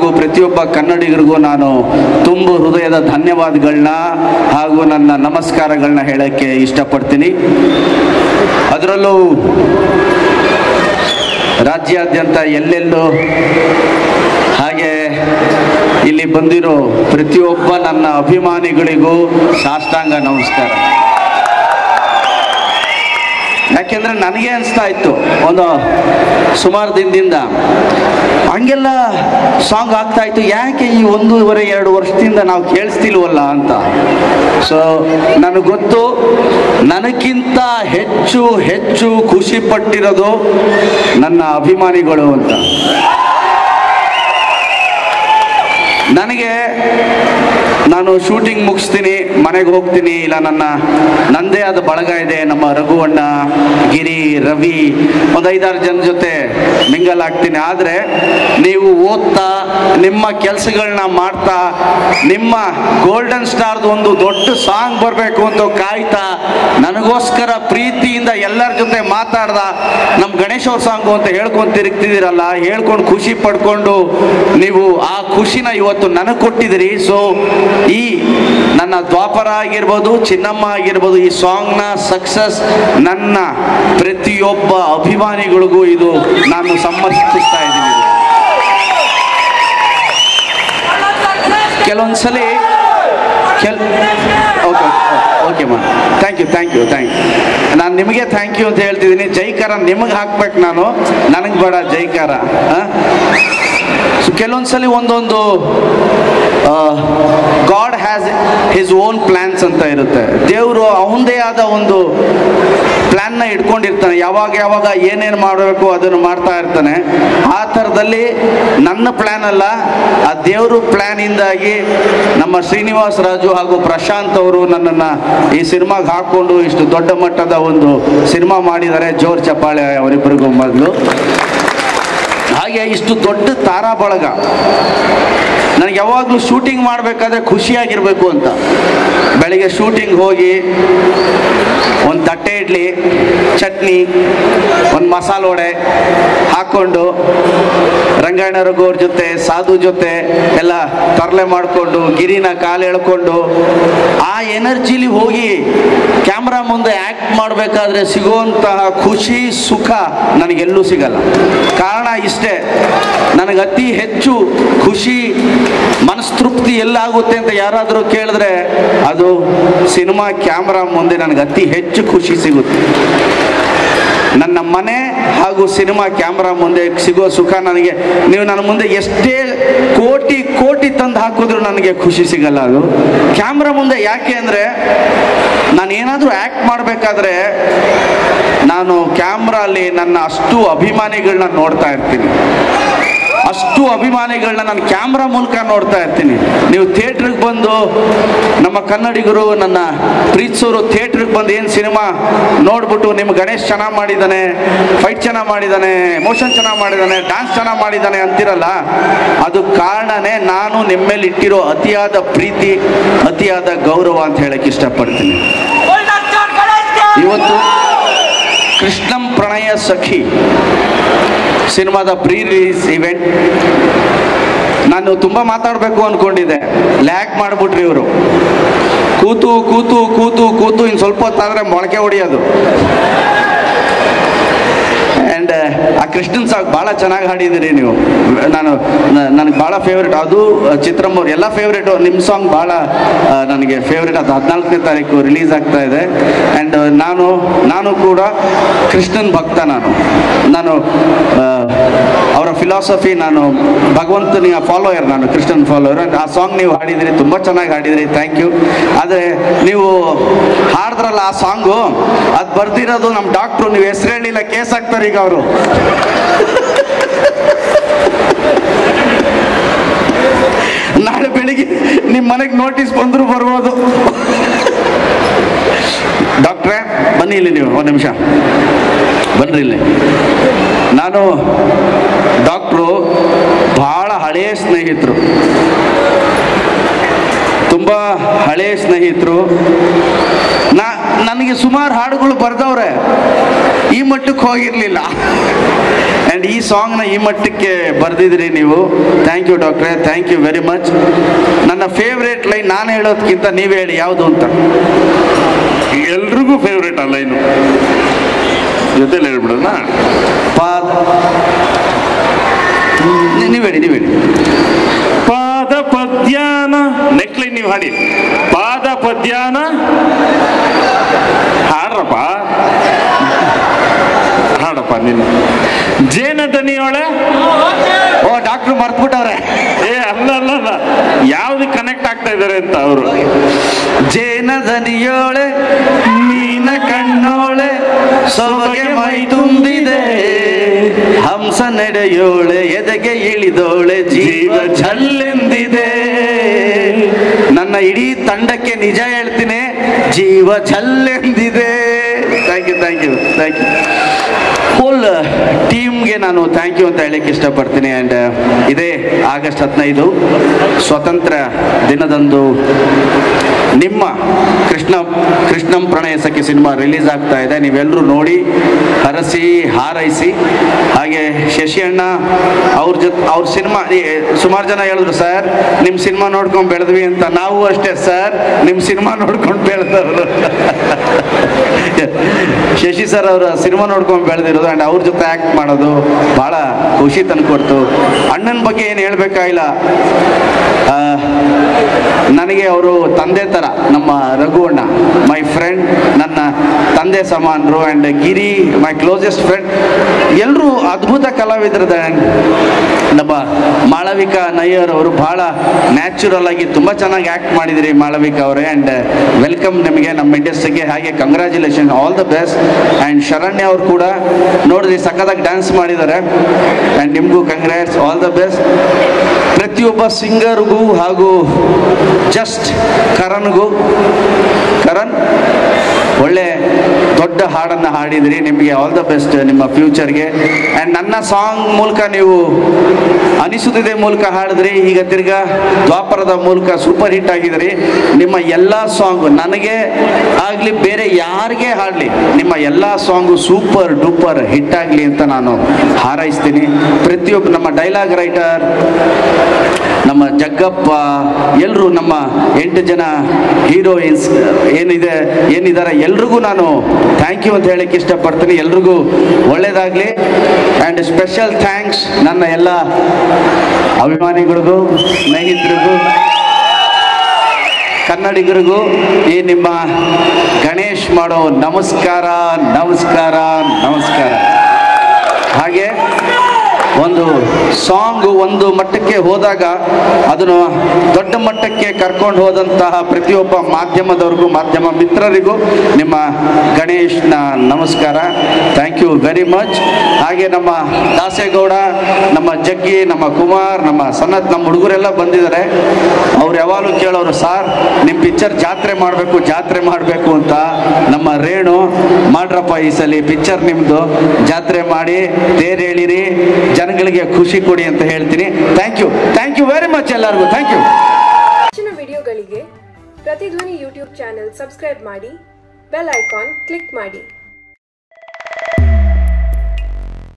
ಪ್ರತಿಯೊಬ್ಬ ಕನ್ನಡಿಗರಿಗೂ ನಾನು ತುಂಬು ಹೃದಯದ ಧನ್ಯವಾದಗಳನ್ನ ಹಾಗೂ ನನ್ನ ನಮಸ್ಕಾರಗಳನ್ನ ಹೇಳಕ್ಕೆ ಇಷ್ಟಪಡ್ತೀನಿ ಅದರಲ್ಲೂ ರಾಜ್ಯಾದ್ಯಂತ ಎಲ್ಲೆಲ್ಲೂ ಹಾಗೆ ಇಲ್ಲಿ ಬಂದಿರೋ ಪ್ರತಿಯೊಬ್ಬ ನನ್ನ ಅಭಿಮಾನಿಗಳಿಗೂ ಸಾಷ್ಟಾಂಗ ನಮಸ್ಕಾರ ಯಾಕೆಂದ್ರೆ ನನಗೆ ಅನಿಸ್ತಾ ಇತ್ತು ಒಂದು ಸುಮಾರು ದಿನದಿಂದ ಹಂಗೆಲ್ಲ ಸಾಂಗ್ ಆಗ್ತಾ ಇತ್ತು ಯಾಕೆ ಈ ಒಂದೂವರೆ ಎರಡು ವರ್ಷದಿಂದ ನಾವು ಕೇಳಿಸ್ತಿಲ್ವಲ್ಲ ಅಂತ ಸೊ ನನಗೆ ಗೊತ್ತು ನನಗಿಂತ ಹೆಚ್ಚು ಹೆಚ್ಚು ಖುಷಿ ಪಟ್ಟಿರೋದು ನನ್ನ ಅಭಿಮಾನಿಗಳು ಅಂತ ನನಗೆ ನಾನು ಶೂಟಿಂಗ್ ಮುಗಿಸ್ತೀನಿ ಮನೆಗೆ ಹೋಗ್ತೀನಿ ಇಲ್ಲ ನನ್ನ ನಂದೇ ಆದ ಬಳಗ ಇದೆ ನಮ್ಮ ರಘುವಣ್ಣ ಗಿರಿ ರವಿ ಒಂದು ಐದಾರು ಜನ ಜೊತೆ ಮಿಂಗಲ್ ಆಗ್ತೀನಿ ಆದರೆ ನೀವು ಓದ್ತಾ ನಿಮ್ಮ ಕೆಲಸಗಳನ್ನ ಮಾಡ್ತಾ ನಿಮ್ಮ ಗೋಲ್ಡನ್ ಸ್ಟಾರ್ದು ಒಂದು ದೊಡ್ಡ ಸಾಂಗ್ ಬರಬೇಕು ಅಂತ ಕಾಯ್ತಾ ನನಗೋಸ್ಕರ ಪ್ರೀತಿಯಿಂದ ಎಲ್ಲರ ಜೊತೆ ಮಾತಾಡ್ದ ನಮ್ಮ ಗಣೇಶ್ ಅವ್ರ ಸಾಂಗು ಅಂತ ಹೇಳ್ಕೊಂಡು ತಿರುಗ್ತಿದ್ದೀರಲ್ಲ ಹೇಳ್ಕೊಂಡು ಖುಷಿ ಪಡ್ಕೊಂಡು ನೀವು ಆ ಖುಷಿನ ಇವತ್ತು ನನಗೆ ಕೊಟ್ಟಿದ್ದೀರಿ ಸೊ ಈ ನನ್ನ ದ್ವಾಪರ ಆಗಿರ್ಬೋದು ಚಿನ್ನಮ್ಮ ಆಗಿರ್ಬೋದು ಈ ಸಾಂಗ್ನ ಸಕ್ಸಸ್ ನನ್ನ ಪ್ರತಿಯೊಬ್ಬ ಅಭಿಮಾನಿಗಳಿಗೂ ಇದು ನಾನು ಸಮರ್ಪಿಸ್ತಾ ಇದ್ದೀನಿ ಕೆಲವೊಂದ್ಸಲಿ ಕೆಲ್ ಓಕೆ ಓಕೆ ಮಾ thank you thank you thank you ನಾನು ನಿಮಗೆ ಥ್ಯಾಂಕ್ ಯು ಅಂತ ಹೇಳ್ತಿದ್ದೀನಿ ಜೈಕಾರ ನಿಮಗೆ ಹಾಕ್ಬೇಕು ನಾನು ನನಗೆ ಬೇಡ ಜೈಕಾರ ಸೊ ಕೆಲವೊಂದ್ಸಲಿ ಒಂದೊಂದು god has his own plans ಅಂತ ಇರುತ್ತೆ ದೇವರು ಅವನದೇ ಆದ ಒಂದು ಪ್ಲ್ಯಾನ್ನ ಇಟ್ಕೊಂಡಿರ್ತಾನೆ ಯಾವಾಗ ಯಾವಾಗ ಏನೇನು ಮಾಡಬೇಕು ಅದನ್ನು ಮಾಡ್ತಾ ಇರ್ತಾನೆ ಆ ಥರದಲ್ಲಿ ನನ್ನ ಪ್ಲ್ಯಾನ್ ಅಲ್ಲ ಆ ದೇವರು ಪ್ಲ್ಯಾನಿಂದಾಗಿ ನಮ್ಮ ಶ್ರೀನಿವಾಸ್ ರಾಜು ಹಾಗೂ ಪ್ರಶಾಂತ್ ಅವರು ನನ್ನನ್ನು ಈ ಸಿನಿಮಾಗೆ ಹಾಕ್ಕೊಂಡು ಇಷ್ಟು ದೊಡ್ಡ ಮಟ್ಟದ ಒಂದು ಸಿನಿಮಾ ಮಾಡಿದ್ದಾರೆ ಜೋರ್ ಚಪ್ಪಾಳೆ ಅವರಿಬ್ಬರಿಗೂ ಮೊದಲು ಹಾಗೆ ಇಷ್ಟು ದೊಡ್ಡ ತಾರಾ ಬಳಗ ನನಗೆ ಯಾವಾಗಲೂ ಶೂಟಿಂಗ್ ಮಾಡಬೇಕಾದ್ರೆ ಖುಷಿಯಾಗಿರಬೇಕು ಅಂತ ಬೆಳಿಗ್ಗೆ ಶೂಟಿಂಗ್ ಹೋಗಿ ಒಂದು ತಟ್ಟೆ ಇಡ್ಲಿ ಚಟ್ನಿ ಒಂದು ಮಸಾಲೆ ವಡೆ ಹಾಕ್ಕೊಂಡು ರಂಗಾಯಣ ರಘುವ್ರ ಜೊತೆ ಸಾಧು ಜೊತೆ ಎಲ್ಲ ತರಲೆ ಮಾಡಿಕೊಂಡು ಗಿರಿನ ಕಾಲು ಎಳ್ಕೊಂಡು ಆ ಎನರ್ಜಿಲಿ ಹೋಗಿ ಕ್ಯಾಮ್ರಾ ಮುಂದೆ ಆ್ಯಕ್ಟ್ ಮಾಡಬೇಕಾದ್ರೆ ಸಿಗುವಂತಹ ಖುಷಿ ಸುಖ ನನಗೆಲ್ಲೂ ಸಿಗಲ್ಲ ಕಾರಣ ಇಷ್ಟೇ ನನಗೆ ಅತಿ ಹೆಚ್ಚು ಖುಷಿ ಮನಸ್ತೃಪ್ತಿ ಎಲ್ಲಾಗುತ್ತೆ ಅಂತ ಯಾರಾದರೂ ಕೇಳಿದ್ರೆ ಅದು ಸಿನಿಮಾ ಕ್ಯಾಮ್ರಾ ಮುಂದೆ ನನಗೆ ಅತಿ ಹೆಚ್ಚು ಖುಷಿ ಸಿಗುತ್ತೆ ನನ್ನ ಮನೆ ಹಾಗೂ ಸಿನಿಮಾ ಕ್ಯಾಮ್ರಾ ಮುಂದೆ ಸಿಗೋ ಸುಖ ನನಗೆ ನೀವು ನನ್ನ ಮುಂದೆ ಎಷ್ಟೇ ಕೋಟಿ ಕೋಟಿ ತಂದು ಹಾಕಿದ್ರು ನನಗೆ ಖುಷಿ ಸಿಗಲ್ಲ ಅದು ಕ್ಯಾಮ್ರಾ ಮುಂದೆ ಯಾಕೆ ಅಂದರೆ ನಾನು ಏನಾದರೂ ಆ್ಯಕ್ಟ್ ಮಾಡಬೇಕಾದ್ರೆ ನಾನು ಕ್ಯಾಮ್ರಲ್ಲಿ ನನ್ನ ಅಷ್ಟು ಅಭಿಮಾನಿಗಳನ್ನ ನೋಡ್ತಾ ಇರ್ತೀನಿ ಅಷ್ಟು ಅಭಿಮಾನಿಗಳನ್ನ ನಾನು ಕ್ಯಾಮ್ರಾ ಮೂಲಕ ನೋಡ್ತಾ ಇರ್ತೀನಿ ನೀವು ಥಿಯೇಟ್ರಿಗೆ ಬಂದು ನಮ್ಮ ಕನ್ನಡಿಗರು ನನ್ನ ಪ್ರೀತಿಸೋರು ಥಿಯೇಟ್ರಿಗೆ ಬಂದು ಏನು ಸಿನಿಮಾ ನೋಡ್ಬಿಟ್ಟು ನಿಮ್ಮ ಗಣೇಶ್ ಚೆನ್ನಾಗಿ ಮಾಡಿದ್ದಾನೆ ಫೈಟ್ ಚೆನ್ನಾಗಿ ಮಾಡಿದ್ದಾನೆ ಎಮೋಷನ್ ಚೆನ್ನಾಗಿ ಮಾಡಿದ್ದಾನೆ ಡ್ಯಾನ್ಸ್ ಚೆನ್ನಾಗಿ ಮಾಡಿದ್ದಾನೆ ಅಂತಿರಲ್ಲ ಅದು ಕಾರಣನೇ ನಾನು ನಿಮ್ಮ ಮೇಲೆ ಇಟ್ಟಿರೋ ಅತಿಯಾದ ಪ್ರೀತಿ ಅತಿಯಾದ ಗೌರವ ಅಂತ ಹೇಳಕ್ಕೆ ಇಷ್ಟಪಡ್ತೀನಿ ಇವತ್ತು ಕೃಷ್ಣಂ ಪ್ರಣಯ ಸಖಿ ಸಿನಿಮಾದ ಪ್ರೀ ರಿಲೀಸ್ ಇವೆಂಟ್ ನಾನು ತುಂಬ ಮಾತಾಡಬೇಕು ಅಂದ್ಕೊಂಡಿದ್ದೆ ಲ್ಯಾಕ್ ಮಾಡಿಬಿಟ್ರಿ ಇವರು ಕೂತು ಕೂತು ಕೂತು ಕೂತು ಇನ್ನು ಸ್ವಲ್ಪ ಹೊತ್ತಾದರೆ ಮೊಳಕೆ ಹೊಡೆಯೋದು ಆ್ಯಂಡ್ ಆ ಕೃಷ್ಣನ್ ಸಾಂಗ್ ಭಾಳ ಚೆನ್ನಾಗಿ ಹಾಡಿದ್ದೀರಿ ನೀವು ನಾನು ನನಗೆ ಭಾಳ ಫೇವ್ರೇಟ್ ಅದು ಚಿತ್ರಮ್ಮ ಅವ್ರು ಎಲ್ಲ ಫೇವ್ರೇಟು ನಿಮ್ಮ ಸಾಂಗ್ ಭಾಳ ಆ, ನನಗೆ ಫೇವ್ರೇಟ್ ಅದು ಹದಿನಾಲ್ಕನೇ ತಾರೀಕು ರಿಲೀಸ್ ಆಗ್ತಾ ಇದೆ ಆ್ಯಂಡ್ ನಾನು ನಾನು ಕೂಡ ಕೃಷ್ಣನ್ ಭಕ್ತ ನಾನು ನಾನು ಆ, ಅವರ ಫಿಲಾಸಫಿ ನಾನು ಭಗವಂತನಿಗೆ ಫಾಲೋಯರ್ ನಾನು ಕೃಷ್ಣನ್ ಫಾಲೋಯರ್ ಆ ಸಾಂಗ್ ನೀವು ಹಾಡಿದಿರಿ ತುಂಬ ಚೆನ್ನಾಗಿ ಹಾಡಿದಿರಿ ಥ್ಯಾಂಕ್ ಯು ಆದರೆ ನೀವು ಹಾಡಿದ್ರಲ್ಲ ಆ ಸಾಂಗು ಅದು ಬರ್ದಿರೋದು ನಮ್ಮ ಡಾಕ್ಟ್ರು ನೀವು ಹೆಸರು ಹೇಳಿಲ್ಲ ಕೇಸ್ ಹಾಕ್ತಾರೆ ಈಗ ಅವರು ನಾಳೆ ಬೆಳಿಗ್ಗೆ ನಿಮ್ಮ ಮನೆಗೆ ನೋಟಿಸ್ ಬಂದರೂ ಬರ್ಬೋದು ಡಾಕ್ಟ್ರೇ ಬನ್ನಿ ಇಲ್ಲಿ ನೀವು ಒಂದು ನಿಮಿಷ ಬನ್ರಿ ಇಲ್ಲಿ ನಾನು ಡಾಕ್ಟ್ರು ಬಹಳ ಹಳೆಯ ಸ್ನೇಹಿತರು ತುಂಬ ಹಳೆಯ ಸ್ನೇಹಿತರು ನಾ ನನಗೆ ಸುಮಾರು ಹಾಡುಗಳು ಬರ್ದವ್ರೆ ಈ ಮಟ್ಟಕ್ಕೆ ಹೋಗಿರಲಿಲ್ಲ ಆ್ಯಂಡ್ ಈ ಸಾಂಗ್ನ ಈ ಮಟ್ಟಕ್ಕೆ ಬರೆದಿದ್ರಿ ನೀವು ಥ್ಯಾಂಕ್ ಯು ಡಾಕ್ಟ್ರೆ ಥ್ಯಾಂಕ್ ಯು ವೆರಿ ಮಚ್ ನನ್ನ ಫೇವ್ರೇಟ್ ಲೈನ್ ನಾನು ಹೇಳೋದಕ್ಕಿಂತ ನೀವು ಹೇಳಿ ಯಾವುದು ಅಂತ ಎಲ್ರಿಗೂ ಫೇವ್ರೇಟ್ ಅಲ್ಲ ಇನ್ನು ಜೊತೆಲಿ ಹೇಳ್ಬಿಡೋಣ ಪಾದ ನೀ- ನೀವು ಹೇಳಿ ನೀವು ಹೇಳಿ ಪಾದ ಪದ್ಯಾನ ನೆಕ್ಸ್ಟ್ ಲೈನ್ ನೀವು ಹಾಡಿ ಪಾದ ಪದ್ಯಾನ ಹಾಡ್ರಪ್ಪ ಹಾಡಪ್ಪ ನೀನು ಜೇನ ದನಿಯೊಳೆ ಓ ಡಾಕ್ಟ್ರು ಮರ್ತ್ಬಿಟ್ಟವ್ರೆ ಏ ಅಲ್ಲ ಅಲ್ಲ ಅಲ್ಲ ಯಾವ್ದು ಕನೆಕ್ಟ್ ಆಗ್ತಾ ಇದಾರೆ ಅಂತ ಅವರು ಜೇನ ದನಿಯೋಳೆ ಮೀನ ಕಣ್ಣೋಳೆ ಸೊಬಗೆ ಮೈ ತುಂಬಿದೆ ಹಂಸ ನಡೆಯೋಳೆ ಎದೆಗೆ ಇಳಿದೋಳೆ ಜೀವ ಛಲ್ಲೆಂದಿದೆ ನನ್ನ ಇಡೀ ತಂಡಕ್ಕೆ ನಿಜ ಹೇಳ್ತೀನಿ ಜೀವ ಛಲ್ಲೆಂದಿದೆ thank you thank you thank you full ಟೀಮ್ಗೆ ನಾನು ಥ್ಯಾಂಕ್ ಯು ಅಂತ ಹೇಳಕ್ಕೆ ಇಷ್ಟಪಡ್ತೀನಿ ಆ್ಯಂಡ್ ಇದೇ ಆಗಸ್ಟ್ ಹದಿನೈದು ಸ್ವಾತಂತ್ರ್ಯ ದಿನದಂದು ನಿಮ್ಮ ಕೃಷ್ಣ ಕೃಷ್ಣಂ ಪ್ರಣಯ ಸಖಿ ಸಿನಿಮಾ ರಿಲೀಸ್ ಆಗ್ತಾ ಇದೆ ನೀವೆಲ್ಲರೂ ನೋಡಿ ಹರಸಿ ಹಾರೈಸಿ ಹಾಗೆ ಶಶಿ ಅಣ್ಣ ಅವ್ರ ಜೊತೆ ಅವ್ರ ಸಿನಿಮಾ ಸುಮಾರು ಜನ ಹೇಳಿದ್ರು ಸರ್ ನಿಮ್ಮ ಸಿನಿಮಾ ನೋಡ್ಕೊಂಡು ಬೆಳೆದ್ವಿ ಅಂತ ನಾವು ಅಷ್ಟೇ ಸರ್ ನಿಮ್ಮ ಸಿನಿಮಾ ನೋಡ್ಕೊಂಡು ಬೆಳೆದವರು ಶಶಿ ಸರ್ ಅವರ ಸಿನಿಮಾ ನೋಡ್ಕೊಂಡು ಬೆಳೆದಿರೋದು ಆ್ಯಂಡ್ ಅವ್ರ ಜೊತೆ ಆ್ಯಕ್ಟ್ ಮಾಡೋದು ಭಾಳ ಖುಷಿ ತಂದುಕೊಡ್ತು ಅಣ್ಣನ ಬಗ್ಗೆ ಏನು ಹೇಳಬೇಕಾಗಿಲ್ಲ ನನಗೆ ಅವರು ತಂದೆ ಥರ ನಮ್ಮ ರಘು ಅಣ್ಣ ಮೈ ಫ್ರೆಂಡ್ ನನ್ನ ತಂದೆ ಸಮಾನರು and Giri my closest friend ಎಲ್ಲರೂ ಅದ್ಭುತ ಕಲಾವಿದರದ ನಮ್ಮ ಮಾಳವಿಕಾ ನಯ್ಯರ್ ಅವರು ಬಹಳ ನ್ಯಾಚುರಲ್ ಆಗಿ ತುಂಬ ಚೆನ್ನಾಗಿ ಆ್ಯಕ್ಟ್ ಮಾಡಿದಿರಿ ಮಾಳವಿಕಾ ಅವರೇ ಆ್ಯಂಡ್ ವೆಲ್ಕಮ್ ನಿಮಗೆ ನಮ್ಮ ಇಂಡಸ್ಟ್ರಿಗೆ ಹಾಗೆ congratulation all the best and Saranya ಅವರು ಕೂಡ ನೋಡಿದ್ರಿ ಸಖತ್ತಾಗಿ ಡ್ಯಾನ್ಸ್ ಮಾಡಿದ್ದಾರೆ ಆ್ಯಂಡ್ ನಿಮಗೂ ಕಂಗ್ರ್ಯಾಟ್ಸ್ ಆಲ್ ದ ಬೆಸ್ಟ್ ಪ್ರತಿಯೊಬ್ಬ ಸಿಂಗರ್ಗೂ ಹಾಗೂ ಜಸ್ಟ್ ಕರನ್ಗೂ ಕರಣ್ ಒಳ್ಳೆ ದೊಡ್ಡ ಹಾಡನ್ನು ಹಾಡಿದ್ರಿ ನಿಮಗೆ ಆಲ್ ದ ಬೆಸ್ಟ್ ನಿಮ್ಮ ಫ್ಯೂಚರ್ಗೆ ಆ್ಯಂಡ್ ನನ್ನ ಸಾಂಗ್ ಮೂಲಕ ನೀವು ಅನಿಸುತ್ತಿದೆ ಮೂಲಕ ಹಾಡಿದ್ರಿ ಈಗ ತಿರ್ಗಾ ದ್ವಾಪರದ ಮೂಲಕ ಸೂಪರ್ ಹಿಟ್ ಆಗಿದ್ರಿ ನಿಮ್ಮ ಎಲ್ಲ ಸಾಂಗ್ ನನಗೆ ಆಗಲಿ ಬೇರೆ ಯಾರಿಗೆ ಹಾಡಲಿ ನಿಮ್ಮ ಎಲ್ಲ ಸಾಂಗು ಸೂಪರ್ ಡೂಪರ್ ಹಿಟ್ ಆಗಲಿ ಅಂತ ನಾನು ಹಾರೈಸ್ತೀನಿ ಪ್ರತಿಯೊಬ್ಬ ನಮ್ಮ ಡೈಲಾಗ್ ರೈಟರ್ ನಮ್ಮ ಜಗ್ಗಪ್ಪ ಎಲ್ಲರೂ ನಮ್ಮ ಎಂಟು ಜನ ಹೀರೋಯಿನ್ಸ್ ಏನಿದೆ ಏನಿದ್ದಾರೆ ಎಲ್ರಿಗೂ ನಾನು ಥ್ಯಾಂಕ್ ಯು ಅಂತ ಹೇಳಕ್ಕೆ ಇಷ್ಟಪಡ್ತೀನಿ ಎಲ್ರಿಗೂ ಒಳ್ಳೇದಾಗಲಿ ಆ್ಯಂಡ್ ಸ್ಪೆಷಲ್ ಥ್ಯಾಂಕ್ಸ್ ನನ್ನ ಎಲ್ಲ ಅಭಿಮಾನಿಗಳಿಗೂ ಸ್ನೇಹಿತರಿಗೂ ಕನ್ನಡಿಗರಿಗೂ ಈ ನಿಮ್ಮ ಗಣೇಶ್ ಮಾಡೋ ನಮಸ್ಕಾರ ನಮಸ್ಕಾರ ನಮಸ್ಕಾರ ಹಾಗೆ ಒಂದು ಸಾಂಗ್ ಒಂದು ಮಟ್ಟಕ್ಕೆ ಹೋದಾಗ ಅದನ್ನು ದೊಡ್ಡ ಮಟ್ಟಕ್ಕೆ ಕರ್ಕೊಂಡು ಹೋದಂತಹ ಪ್ರತಿಯೊಬ್ಬ ಮಾಧ್ಯಮದವ್ರಿಗೂ ಮಾಧ್ಯಮ ಮಿತ್ರರಿಗೂ ನಿಮ್ಮ ಗಣೇಶ್ನ ನಮಸ್ಕಾರ ಥ್ಯಾಂಕ್ ಯು ವೆರಿ ಮಚ್ ಹಾಗೆ ನಮ್ಮ ದಾಸೇಗೌಡ ನಮ್ಮ ಜಗ್ಗಿ ನಮ್ಮ ಕುಮಾರ್ ನಮ್ಮ ಸನತ್ ನಮ್ಮ ಹುಡುಗರೆಲ್ಲ ಬಂದಿದ್ದಾರೆ ಅವ್ರು ಯಾವಾಗಲೂ ಕೇಳೋರು ಸಾರ್ ನಿಮ್ಮ ಪಿಕ್ಚರ್ ಜಾತ್ರೆ ಮಾಡಬೇಕು ಜಾತ್ರೆ ಮಾಡಬೇಕು ಅಂತ ನಮ್ಮ ರೇಣು ಮಾಡ್ರಪ್ಪ ಈ ಸಲ ಪಿಕ್ಚರ್ ನಿಮ್ಮದು ಜಾತ್ರೆ ಮಾಡಿ ತೇರು ಹೇಳಿರಿ ಜನಗಳಿಗೆ ಖುಷಿ ಕೊಡಿ ಅಂತ ಹೇಳ್ತೀನಿ thank you thank you very much ಎಲ್ಲರಿಗೂ ಥ್ಯಾಂಕ್ ಯು ಹೆಚ್ಚಿನ ವಿಡಿಯೋಗಳಿಗೆ ಪ್ರತಿಧ್ವನಿ ಯೂಟ್ಯೂಬ್ ಚಾನೆಲ್ ಸಬ್ಸ್ಕ್ರೈಬ್ ಮಾಡಿ ಬೆಲ್ ಐಕಾನ್ ಕ್ಲಿಕ್ ಮಾಡಿ